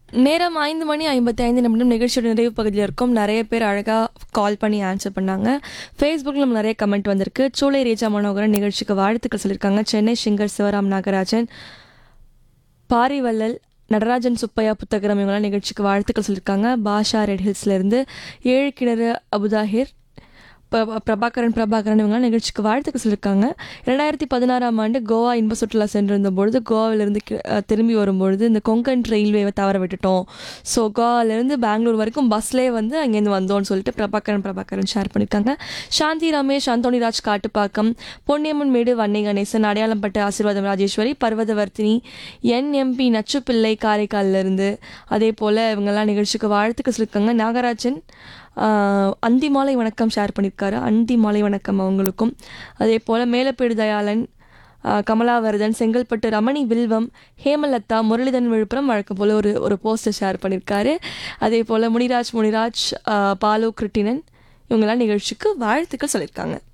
நேரம் ஐந்து மணி ஐம்பத்தி ஐந்து நிமிடம் நிகழ்ச்சியோட நிறைவு பகுதியில் இருக்கும் நிறைய பேர் அழகாக கால் பண்ணி ஆன்சர் பண்ணாங்க ஃபேஸ்புக்கில் நம்ம நிறைய கமெண்ட் வந்திருக்கு சூளை ரேஜா மனோகரன் நிகழ்ச்சிக்கு வாழ்த்துக்கள் சொல்லியிருக்காங்க சென்னை சிங்கர் சிவராம் நாகராஜன் பாரிவள்ளல் நடராஜன் சுப்பையா புத்தகரம் இவங்களாம் நிகழ்ச்சிக்கு வாழ்த்துக்கள் சொல்லியிருக்காங்க பாஷா ரெட் ஹில்ஸ்லேருந்து ஏழு கிணறு அபுதாஹிர் ப- பிரபாகரன் பிரபாகரன் இவங்களாம் நிகழ்ச்சிக்கு வாழ்த்துக்கள் சொல்லியிருக்காங்க ரெண்டாயிரத்தி பதினாறாம் ஆண்டு கோவா இன்ப சுற்றுலா சென்றிருந்த பொழுது கோவாவிலிருந்து கி- அஹ் திரும்பி வரும்பொழுது இந்த கொங்கன் ரயில்வேவை தவற விட்டுட்டோம் ஸோ கோவாவிலேருந்து பெங்களூர் வரைக்கும் பஸ்லேயே வந்து அங்கேருந்து வந்தோம்னு சொல்லிட்டு பிரபாகரன் பிரபாகரன் ஷேர் பண்ணியிருக்காங்க சாந்தி ரமேஷ் அந்தோணிராஜ் காட்டுப்பாக்கம் பொன்னியம்மன் மேடு வன்னை கணேசன் அடையாளம்பட்ட ஆசீர்வாதம் ராஜேஸ்வரி பர்வதவர்த்தினி என்எம்பி நச்சுப்பிள்ளை காரைக்கால்ல இருந்து அதே போல் இவங்கெல்லாம் நிகழ்ச்சிக்கு வாழ்த்துக்கள் சொல்லியிருக்காங்க நாகராஜன் ஆஹ், அந்தி மாலை வணக்கம் ஷேர் பண்ணியிருக்காரு அந்தி மாலை வணக்கம் அவங்களுக்கும் அதே போல் மேலப்பேடு தயாளன் ஆஹ், கமலாவர்தன் செங்கல்பட்டு ரமணி வில்வம் ஹேமலதா முரளிதரன் விழுப்புரம் வழக்கம் போல் ஒரு ஒரு போஸ்டர் ஷேர் பண்ணியிருக்காரு அதே போல் முனிராஜ் முனிராஜ் ஆஹ், பாலு கிருட்டினன் இவங்கெல்லாம் நிகழ்ச்சிக்கு வாழ்த்துக்கள் சொல்லியிருக்காங்க